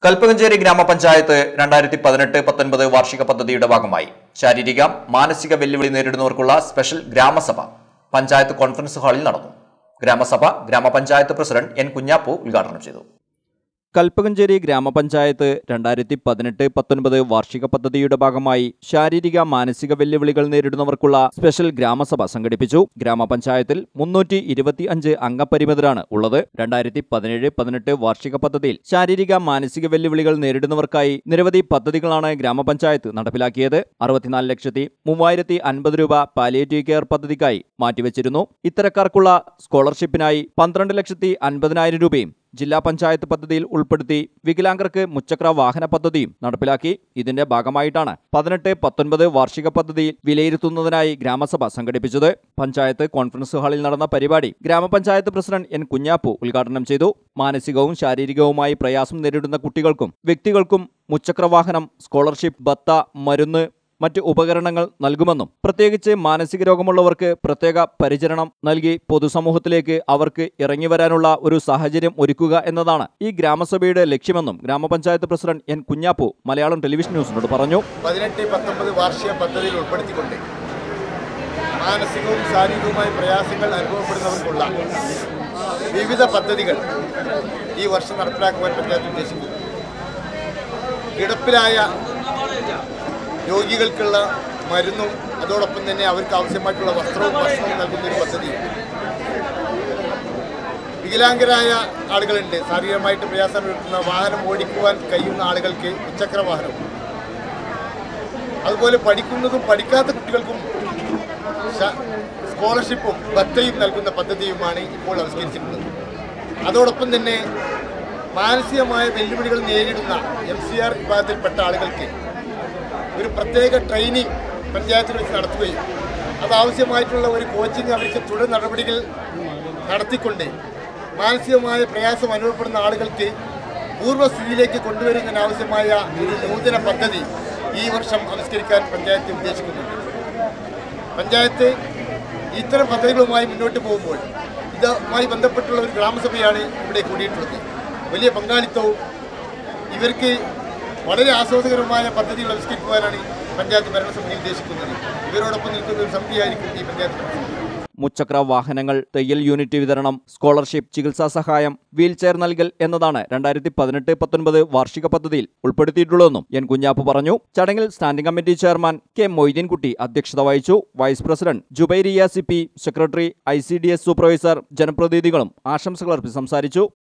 കൽപ്പകഞ്ചേരി ഗ്രാമപഞ്ചായത്ത് രണ്ടായിരത്തി പതിനെട്ട് പത്തൊൻപത് വാർഷിക പദ്ധതിയുടെ ഭാഗമായി ശാരീരിക മാനസിക വെല്ലുവിളി നേരിടുന്നവർക്കുള്ള സ്പെഷ്യൽ ഗ്രാമസഭ പഞ്ചായത്ത് കോൺഫറൻസ് ഹാളിൽ നടന്നു ഗ്രാമസഭ ഗ്രാമപഞ്ചായത്ത് പ്രസിഡന്റ് എൻ കുഞ്ഞാപ്പു ഉദ്ഘാടനം ചെയ്തു കൽപ്പകഞ്ചേരി ഗ്രാമപഞ്ചായത്ത് രണ്ടായിരത്തി പതിനെട്ട് പത്തൊൻപത് വാർഷിക പദ്ധതിയുടെ ഭാഗമായി ശാരീരിക മാനസിക വെല്ലുവിളികൾ നേരിടുന്നവർക്കുള്ള സ്പെഷ്യൽ ഗ്രാമസഭ സംഘടിപ്പിച്ചു ഗ്രാമപഞ്ചായത്തിൽ മുന്നൂറ്റി ഇരുപത്തി അഞ്ച് അംഗപരിമിതരാണ് ഉള്ളത് രണ്ടായിരത്തി പതിനേഴ് പതിനെട്ട് വാർഷിക പദ്ധതിയിൽ ശാരീരിക മാനസിക വെല്ലുവിളികൾ നേരിടുന്നവർക്കായി നിരവധി പദ്ധതികളാണ് ഗ്രാമപഞ്ചായത്ത് നടപ്പിലാക്കിയത് അറുപത്തിനാല് ലക്ഷത്തി മൂവായിരത്തി അൻപത് രൂപ പാലിയേറ്റീവ് കെയർ പദ്ധതിക്കായി മാറ്റിവെച്ചിരുന്നു ഇത്തരക്കാർക്കുള്ള സ്കോളർഷിപ്പിനായി പന്ത്രണ്ട് ലക്ഷത്തി അൻപതിനായിരം രൂപയും ജില്ലാ പഞ്ചായത്ത് പദ്ധതിയിൽ ഉൾപ്പെടുത്തി വികലാംഗർക്ക് മുച്ചക്ര വാഹന പദ്ധതിയും നടപ്പിലാക്കി ഇതിന്റെ ഭാഗമായിട്ടാണ് പതിനെട്ട് പത്തൊൻപത് വാർഷിക പദ്ധതി വിലയിരുത്തുന്നതിനായി ഗ്രാമസഭ സംഘടിപ്പിച്ചത് പഞ്ചായത്ത് കോൺഫറൻസ് ഹാളിൽ നടന്ന പരിപാടി ഗ്രാമപഞ്ചായത്ത് പ്രസിഡന്റ് എൻ കുഞ്ഞാപ്പു ഉദ്ഘാടനം ചെയ്തു മാനസികവും ശാരീരികവുമായി പ്രയാസം നേരിടുന്ന കുട്ടികൾക്കും വ്യക്തികൾക്കും മുച്ചക്രവാഹനം സ്കോളർഷിപ്പ് ഭത്ത മരുന്ന് മറ്റ് ഉപകരണങ്ങൾ നൽകുമെന്നും പ്രത്യേകിച്ച് മാനസിക രോഗമുള്ളവർക്ക് പ്രത്യേക പരിചരണം നൽകി പൊതുസമൂഹത്തിലേക്ക് അവർക്ക് ഇറങ്ങിവരാനുള്ള ഒരു സാഹചര്യം ഒരുക്കുക എന്നതാണ് ഈ ഗ്രാമസഭയുടെ ലക്ഷ്യമെന്നും ഗ്രാമപഞ്ചായത്ത് president N Kunhappu Malayalam television ന്യൂസിനോട് പറഞ്ഞു പതിനെട്ട് പത്തൊമ്പത് വാർഷിക പദ്ധതിയിൽ ഉൾപ്പെടുത്തിക്കൊണ്ട് മാനസികവും ശാരീരികവുമായ പ്രയാസങ്ങൾ അനുഭവപ്പെടുന്നവർക്കുള്ള വിവിധ പദ്ധതികൾ ഈ വർഷം നടപ്പിലാക്കുവാൻ പഞ്ചായത്ത് ഉദ്ദേശിക്കുന്നു കിടപ്പിലായ രോഗികൾക്കുള്ള മരുന്നും അതോടൊപ്പം തന്നെ അവർക്ക് ആവശ്യമായിട്ടുള്ള വസ്ത്രവും ഭക്ഷണവും നൽകുന്ന ഒരു പദ്ധതി വികലാംഗരായ ആളുകളുണ്ട് ശാരീരികമായിട്ട് പ്രയാസം നേരിടുന്ന വാഹനം ഓടിക്കുവാൻ കഴിയുന്ന ആളുകൾക്ക് ഉച്ചക്ര വാഹനവും അതുപോലെ പഠിക്കുന്നതും പഠിക്കാത്ത കുട്ടികൾക്കും ശ- സ്കോളർഷിപ്പും ഭത്തയും നൽകുന്ന പദ്ധതിയുമാണ് ഇപ്പോൾ ആവിഷ്കരിച്ചിട്ടുള്ളത് അതോടൊപ്പം തന്നെ മാനസികമായ വെല്ലുവിളികൾ നേരിടുന്ന എം സി ആർ വിഭാഗത്തിൽപ്പെട്ട ആളുകൾക്ക് ഒരു പ്രത്യേക ട്രെയിനിങ് പഞ്ചായത്തിൽ വെച്ച് നടത്തുകയും അതാവശ്യമായിട്ടുള്ള ഒരു കോച്ചിങ് അവർക്ക് തുടർ നടപടികൾ നടത്തിക്കൊണ്ട് മാനസികമായ പ്രയാസം അനുഭവപ്പെടുന്ന ആളുകൾക്ക് പൂർവ്വസ്ഥിതിയിലേക്ക് കൊണ്ടുവരുന്നതിനാവശ്യമായ ഒരു നൂതന പദ്ധതി ഈ വർഷം ആവിഷ്കരിക്കാൻ പഞ്ചായത്ത് ഉദ്ദേശിക്കുന്നുണ്ട് പഞ്ചായത്ത് ഇത്തരം പദ്ധതികളുമായി മുന്നോട്ട് പോകുമ്പോൾ ഇതുമായി ബന്ധപ്പെട്ടുള്ള ഒരു ഗ്രാമസഭയാണ് ഇവിടെ കൂടിയിട്ടുള്ളത് വലിയ പങ്കാളിത്തവും ഇവർക്ക് വളരെ ആസ്വാദകരമായ പദ്ധതികൾ ആവിഷ്കരിക്കുവാനാണ് പഞ്ചായത്ത് ഭരണസമിതി ഉദ്ദേശിക്കുന്നത് ഇവരോടൊപ്പം നിൽക്കുന്ന ഒരു സമിതിയായിരിക്കും ഈ പഞ്ചായത്ത് ഭരണസമിതി മുച്ചക്ര വാഹനങ്ങൾ തയ്യൽ യൂണിറ്റ് വിതരണം സ്കോളർഷിപ്പ് ചികിത്സാ സഹായം വീൽചെയർ നൽകൽ എന്നതാണ് രണ്ടായിരത്തി പതിനെട്ട് പത്തൊൻപത് വാർഷിക പദ്ധതിയിൽ ഉൾപ്പെടുത്തിയിട്ടുള്ളതെന്നും എൻ കുഞ്ഞാപ്പ് പറഞ്ഞു ചടങ്ങിൽ standing committee chairman K Moideenkutty അധ്യക്ഷത വഹിച്ചു vice president Jubairiya C P secretary I C D S supervisor ജനപ്രതിനിധികളും ആശംസകൾ അർപ്പിച്ച് സംസാരിച്ചു